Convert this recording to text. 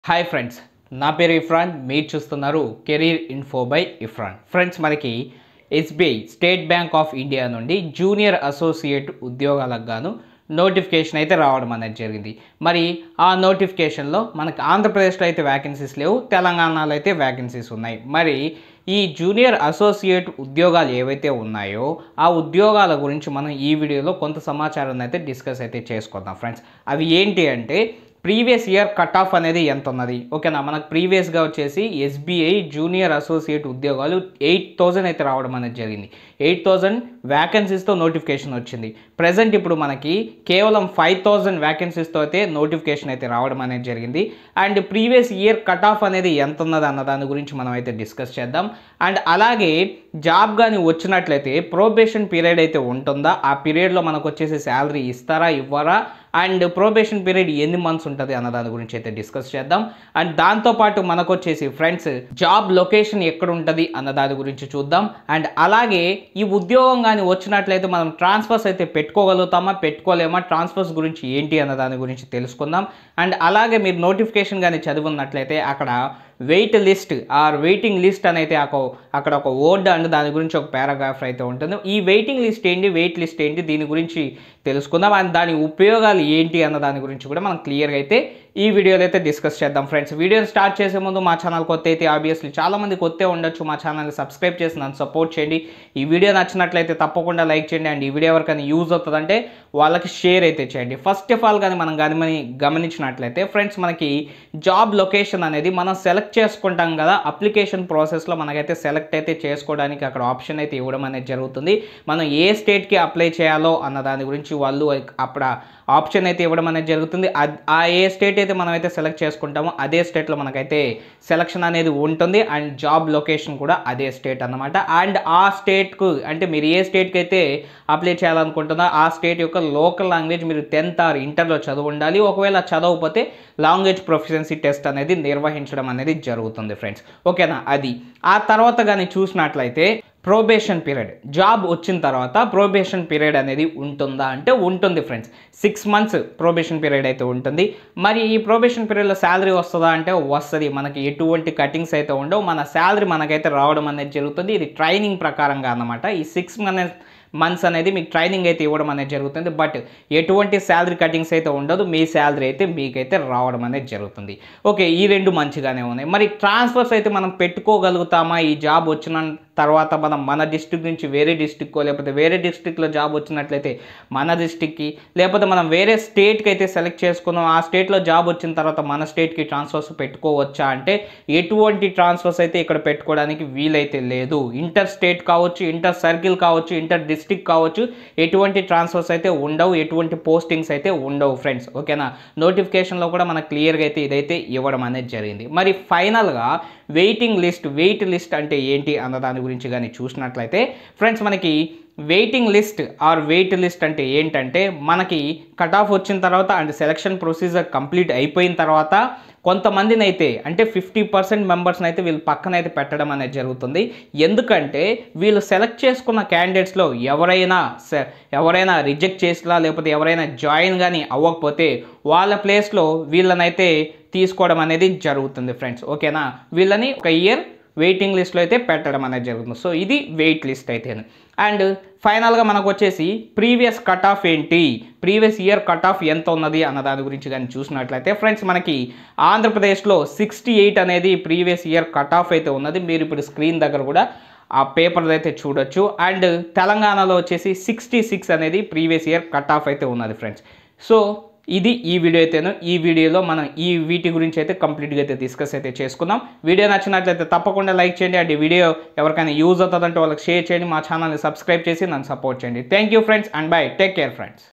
hi friends నా పేరు ఇఫ్రాన్ మీరు చూస్తున్నారు career info by Ifran friends మనకి SBI state bank of India నుండి జూనియర్ అసోసియేట్ ఉద్యోగాలకు గాను నోటిఫికేషన్ అయితే రావడం అనేది జరిగింది మరి ఆ నోటిఫికేషన్లో మనకి ఆంధ్రప్రదేశ్లో అయితే వ్యాకెన్సీస్ లేవు తెలంగాణలో అయితే వ్యాకెన్సీస్ ఉన్నాయి మరి ఈ జూనియర్ అసోసియేట్ ఉద్యోగాలు ఏవైతే ఉన్నాయో ఆ ఉద్యోగాల గురించి మనం ఈ వీడియోలో కొంత సమాచారాన్ని అయితే డిస్కస్ అయితే చేసుకుందాం ఫ్రెండ్స్ అవి ఏంటి అంటే ప్రీవియస్ ఇయర్ కట్ ఆఫ్ అనేది ఎంత ఉన్నది ఓకేనా మనకు ప్రీవియస్గా వచ్చేసి ఎస్బీఐ జూనియర్ అసోసియేట్ ఉద్యోగాలు ఎయిట్ థౌజండ్ అయితే రావడం అనేది జరిగింది ఎయిట్ థౌజండ్ వ్యాకెన్సీస్తో నోటిఫికేషన్ వచ్చింది ప్రజెంట్ ఇప్పుడు మనకి కేవలం ఫైవ్ థౌజండ్ వ్యాకెన్సీస్తో అయితే నోటిఫికేషన్ అయితే రావడం అనేది జరిగింది and previous year cut off అనేది ఎంత ఉన్నది అన్న దాని గురించి మనం అయితే డిస్కస్ చేద్దాం అండ్ అలాగే జాబ్ కానీ వచ్చినట్లయితే ప్రోబేషన్ పీరియడ్ అయితే ఉంటుందా ఆ పీరియడ్లో మనకు వచ్చేసి శాలరీ ఇస్తారా ఇవ్వరా అండ్ ప్రొబేషన్ పీరియడ్ ఎన్ని మంత్స్ ఉంటుంది అన్న దాని గురించి అయితే డిస్కస్ చేద్దాం అండ్ దాంతోపాటు మనకు వచ్చేసి ఫ్రెండ్స్ జాబ్ లొకేషన్ ఎక్కడ ఉంటుంది అన్న దాని గురించి చూద్దాం అండ్ అలాగే ఈ ఉద్యోగం కానీ వచ్చినట్లయితే మనం ట్రాన్స్ఫర్స్ అయితే పెట్టుకోగలుగుతామా పెట్టుకోలేమా ట్రాన్స్ఫర్స్ గురించి ఏంటి అన్న దాని గురించి తెలుసుకుందాం అండ్ అలాగే మీరు నోటిఫికేషన్ కానీ చదివినట్లయితే అక్కడ wait list or waiting list అని అయితే ఒక- అక్కడ ఒక వర్డ్ అండ్ దాని గురించి ఒక పారాగ్రాఫ్ అయితే ఉంటుంది ఈ వెయిటింగ్ లిస్ట్ ఏంటి వెయిట్ లిస్ట్ ఏంటి దీని గురించి తెలుసుకుందాం అండ్ దాని ఉపయోగాలు ఏంటి అన్న దాని గురించి కూడా మనం క్లియర్గా అయితే ఈ వీడియోలో అయితే డిస్కస్ చేద్దాం ఫ్రెండ్స్ వీడియోని స్టార్ట్ చేసే ముందు మా ఛానల్ కొత్త అయితే ఆబ్వియస్లీ చాలా మంది కొత్తే ఉండొచ్చు మా ఛానల్ని సబ్స్క్రైబ్ చేసి నన్ను సపోర్ట్ చేయండి ఈ వీడియో నచ్చినట్లయితే తప్పకుండా లైక్ చేయండి అండ్ ఈ వీడియో ఎవరికైనా యూజ్ అవుతుందంటే వాళ్ళకి షేర్ అయితే చేయండి ఫస్ట్ ఆఫ్ ఆల్ కానీ మనం గమని గమనించినట్లయితే ఫ్రెండ్స్ మనకి జాబ్ లొకేషన్ అనేది మనం సెలెక్ట్ చేసుకుంటాం కదా అప్లికేషన్ ప్రాసెస్లో మనకైతే సెలెక్ట్ అయితే చేసుకోవడానికి అక్కడ ఆప్షన్ అయితే ఇవ్వడం అనేది జరుగుతుంది మనం ఏ స్టేట్కి అప్లై చేయాలో అన్న దాని గురించి వాళ్ళు అప్పుడు ఆప్షన్ అయితే ఇవ్వడం అనేది జరుగుతుంది అద్- ఆ ఏ స్టేట్ అయితే మనం అయితే సెలెక్ట్ చేసుకుంటామో అదే స్టేట్లో మనకైతే సెలక్షన్ అనేది ఉంటుంది అండ్ జాబ్ లొకేషన్ కూడా అదే స్టేట్ అన్నమాట అండ్ ఆ స్టేట్కు అంటే మీరు ఏ స్టేట్కి అయితే అప్లై చేయాలనుకుంటున్నా ఆ స్టేట్ యొక్క లోకల్ లాంగ్వేజ్ మీరు టెన్త్ ఆర్ ఇంటర్లో చదువు ఉండాలి ఒకవేళ చదవకపోతే లాంగ్వేజ్ ప్రొఫిషియన్సీ టెస్ట్ అనేది నిర్వహించడం అనేది జరుగుతుంది ఫ్రెండ్స్ ఓకేనా అది ఆ తర్వాత కానీ చూసినట్లయితే ప్రొబేషన్ పీరియడ్ జాబ్ వచ్చిన తర్వాత ప్రొబేషన్ పీరియడ్ అనేది ఉంటుందా అంటే ఉంటుంది friends six months probation period అయితే ఉంటుంది మరి ఈ ప్రొబేషన్ పీరియడ్లో శాలరీ వస్తుందా అంటే వస్తుంది మనకి ఎటువంటి కటింగ్స్ అయితే ఉండవు మన శాలరీ మనకైతే రావడం అనేది జరుగుతుంది ఇది ట్రైనింగ్ ప్రకారంగా అన్నమాట ఈ సిక్స్ మంత్ మంత్స్ అనేది మీకు ట్రైనింగ్ అయితే ఇవ్వడం అనేది జరుగుతుంది బట్ ఎటువంటి శాలరీ కటింగ్స్ అయితే ఉండదు మీ శాలరీ అయితే మీకైతే రావడం అనేది జరుగుతుంది ఓకే ఈ రెండు మంచిగానే ఉన్నాయి మరి ట్రాన్స్ఫర్స్ అయితే మనం పెట్టుకోగలుగుతామా ఈ జాబ్ వచ్చిన తర్వాత మనం మన డిస్టిక్ నుంచి వేరే డిస్టిక్కో లేకపోతే వేరే డిస్టిక్లో జాబ్ వచ్చినట్లయితే మన డిస్టిక్కి లేకపోతే మనం వేరే స్టేట్కి అయితే సెలెక్ట్ చేసుకున్నాం ఆ స్టేట్లో జాబ్ వచ్చిన తర్వాత మన స్టేట్కి ట్రాన్స్ఫర్స్ పెట్టుకోవచ్చా అంటే ఎటువంటి ట్రాన్స్ఫర్స్ అయితే ఇక్కడ పెట్టుకోవడానికి వీలైతే లేదు ఇంటర్ స్టేట్ కావచ్చు ఇంటర్ సర్కిల్ కావచ్చు ఇంటర్ డిస్టిక్ కావచ్చు ఎటువంటి ట్రాన్స్ఫర్స్ అయితే ఉండవు ఎటువంటి పోస్టింగ్స్ అయితే ఉండవు ఫ్రెండ్స్ ఓకేనా నోటిఫికేషన్లో కూడా మనకు క్లియర్గా అయితే ఇదైతే ఇవ్వడం అనేది జరిగింది మరి ఫైనల్గా వెయిటింగ్ లిస్ట్ వెయిట్ లిస్ట్ అంటే ఏంటి అన్న దాని గురించి కానీ చూసినట్లయితే ఫ్రెండ్స్ మనకి waiting list or wait list అంటే ఏంటంటే మనకి కట్ ఆఫ్ వచ్చిన తర్వాత అండ్ సెలక్షన్ ప్రొసీజర్ కంప్లీట్ అయిపోయిన తర్వాత కొంతమందిని అయితే అంటే ఫిఫ్టీ పర్సెంట్ మెంబర్స్ని అయితే వీళ్ళు పక్కన అయితే పెట్టడం అనేది జరుగుతుంది ఎందుకంటే వీళ్ళు సెలెక్ట్ చేసుకున్న క్యాండిడేట్స్లో ఎవరైనా సె- ఎవరైనా రిజెక్ట్ చేసినా లేకపోతే ఎవరైనా జాయిన్ కానీ అవ్వకపోతే వాళ్ళ ప్లేస్లో వీళ్ళనైతే తీసుకోవడం అనేది జరుగుతుంది ఫ్రెండ్స్ ఓకేనా వీళ్ళని ఒక ఇయర్ వెయిటింగ్ లిస్ట్లో అయితే పెట్టడం అనేది జరుగుతుంది సో ఇది వెయిట్ లిస్ట్ అయితే అండ్ ఫైనల్గా మనకు వచ్చేసి ప్రీవియస్ కట్ ఆఫ్ ఏంటి ప్రీవియస్ ఇయర్ కట్ ఆఫ్ ఎంత ఉన్నది అన్న దాని గురించి కానీ చూసినట్లయితే ఫ్రెండ్స్ మనకి ఆంధ్రప్రదేశ్లో సిక్స్టీ ఎయిట్ అనేది ప్రీవియస్ ఇయర్ కట్ ఆఫ్ అయితే ఉన్నది మీరు ఇప్పుడు స్క్రీన్ దగ్గర కూడా ఆ పేపర్ అయితే చూడొచ్చు అండ్ తెలంగాణలో వచ్చేసి సిక్స్టీ సిక్స్ అనేది ప్రీవియస్ ఇయర్ కట్ ఆఫ్ అయితే ఉన్నది ఫ్రెండ్స్ సో ఇది ఈ వీడియో అయితేను ఈ వీడియోలో మనం ఈ వీటి గురించి అయితే కంప్లీట్గా అయితే డిస్కస్ అయితే చేసుకుందాం వీడియో నచ్చినట్లయితే తప్పకుండా లైక్ చేయండి అండ్ ఈ వీడియో ఎవరికైనా యూజ్ అవుతుందంటే వాళ్ళకి షేర్ చేయండి మా ఛానల్ని సబ్స్క్రైబ్ చేసి నన్ను సపోర్ట్ చేయండి thank you friends and bye take care friends